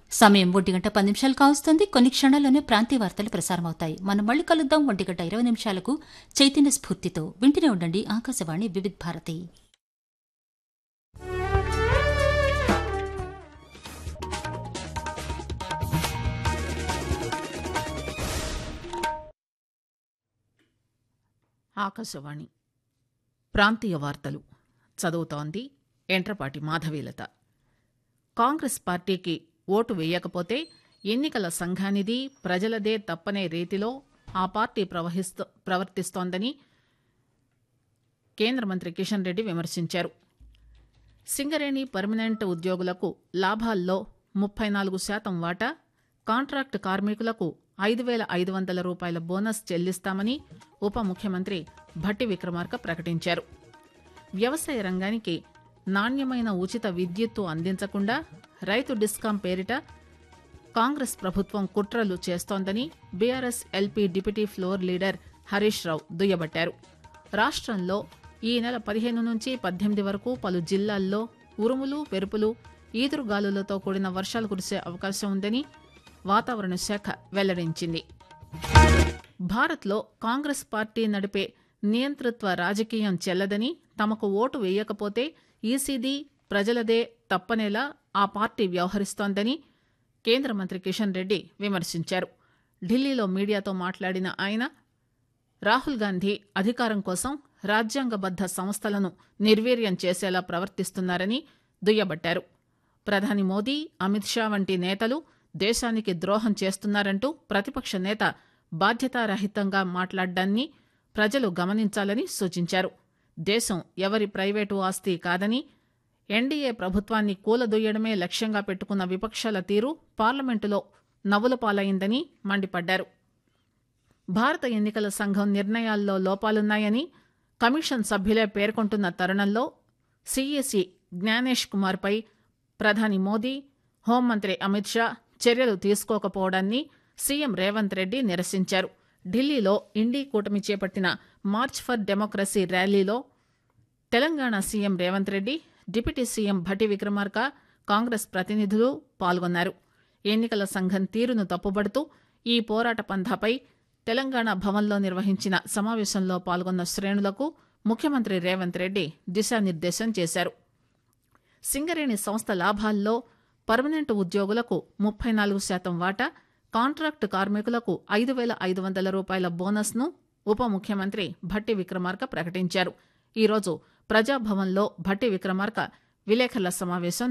సమయం ఒంటి గంట పది నిమిషాలు కావస్తుంది కొన్ని క్షణాల్లోనే ప్రాంతీయ వార్తలు ప్రసారమవుతాయి మనం మళ్ళీ కలుద్దాం ఒంటి గంట ఇరవై నిమిషాలకు చైతన్య స్ఫూర్తితో వింటూనే ఉండండి ఆకాశవాణి వివిధ్ భారతి ఆకాశవాణి ప్రాంతీయ వార్తలు చదువుతోంది ఎంట్రపాటి మాధవీలత కాంగ్రెస్ పార్టీకి ఓటు వేయకపోతే ఎన్నికల సంఘానిది ప్రజలదే తప్పనే రీతిలో ఆ పార్టీ ప్రవహిస్తూ ప్రవర్తిస్తోందని కేంద్ర మంత్రి కిషన్ రెడ్డి విమర్శించారు సింగరేణి పర్మనెంట్ ఉద్యోగులకు లాభాల్లో ముప్పై నాలుగు శాతం వాటా కాంట్రాక్ట్ కార్మికులకు ఐదు వేల ఐదు వందల రూపాయల బోనస్ చెల్లిస్తామని ఉప ముఖ్యమంత్రి భట్టి విక్రమార్క ప్రకటించారు వ్యవసాయ రంగానికి నాణ్యమైన ఉచిత విద్యుత్తు అందించకుండా రైతు డిస్కాం పేరిట కాంగ్రెస్ ప్రభుత్వం కుట్రలు చేస్తోందని BRS LP deputy floor leader Harish Rao దుయ్యబట్టారు రాష్ట్రంలో ఈ నెల పదిహేను నుంచి పద్దెనిమిది వరకు పలు జిల్లాల్లో ఉరుములు పెరుపులు ఈదురుగాలులతో కూడిన వర్షాలు కురిసే అవకాశం ఉందని వాతావరణ శాఖ వెల్లడించింది భారత్లో కాంగ్రెస్ పార్టీ నడిపే నియంతృత్వ రాజకీయం చెల్లదని తమకు ఓటు వేయకపోతే ఈసీడీ ప్రజలదే తప్పనేలా ఆ పార్టీ వ్యవహరిస్తోందని కేంద్ర మంత్రి కిషన్ రెడ్డి విమర్శించారు ఢిల్లీలో మీడియాతో మాట్లాడిన ఆయన రాహుల్ గాంధీ అధికారం కోసం రాజ్యాంగబద్ద సంస్థలను నిర్వీర్యం చేసేలా ప్రవర్తిస్తున్నారని దుయ్యబట్టారు ప్రధాని మోదీ అమిత్ షా వంటి నేతలు దేశానికి ద్రోహం చేస్తున్నారంటూ ప్రతిపక్ష నేత బాధ్యతారహితంగా మాట్లాడ్డాన్ని ప్రజలు గమనించాలని సూచించారు దేశం ఎవరి ప్రైవేటు ఆస్తి కాదని ఎన్డీఏ ప్రభుత్వాన్ని కూలదొయ్యడమే లక్ష్యంగా పెట్టుకున్న విపక్షాల తీరు పార్లమెంటులో నవ్వుల పాలైందని మండిపడ్డారు భారత ఎన్నికల సంఘం నిర్ణయాల్లో లోపాలున్నాయని కమిషన్ సభ్యులే పేర్కొంటున్న తరుణంలో సీఈసీ జ్ఞానేష్ కుమార్పై ప్రధాని మోదీ హోంమంత్రి అమిత్ షా చర్యలు తీసుకోకపోవడాన్ని సీఎం రేవంత్ రెడ్డి నిరసించారు ఢిల్లీలో ఇండీ కూటమి చేపట్టిన మార్చ్ ఫర్ డెమోక్రసీ ర్యాలీలో Telangana CM Revanth Reddy deputy CM Bhatti Vikramarka Congress ప్రతినిధులు పాల్గొన్నారు ఎన్నికల సంఘం తీరును తప్పుబడుతూ ఈ పోరాట పంథాపై తెలంగాణ భవన్లో నిర్వహించిన సమావేశంలో పాల్గొన్న శ్రేణులకు ముఖ్యమంత్రి రేవంత్ రెడ్డి దిశానిర్దేశం చేశారు సింగరేణి సంస్థ లాభాల్లో పర్మనెంట్ ఉద్యోగులకు ముప్పై నాలుగు శాతం వాటా కాంట్రాక్టు కార్మికులకు ఐదు వేల ఐదు వందల రూపాయల బోనస్ను ఉప ముఖ్యమంత్రి భట్టి విక్రమార్క ప్రకటించారు ఈరోజు ప్రజాభవన్లో భట్టి విక్రమార్క విలేకరుల సమావేశం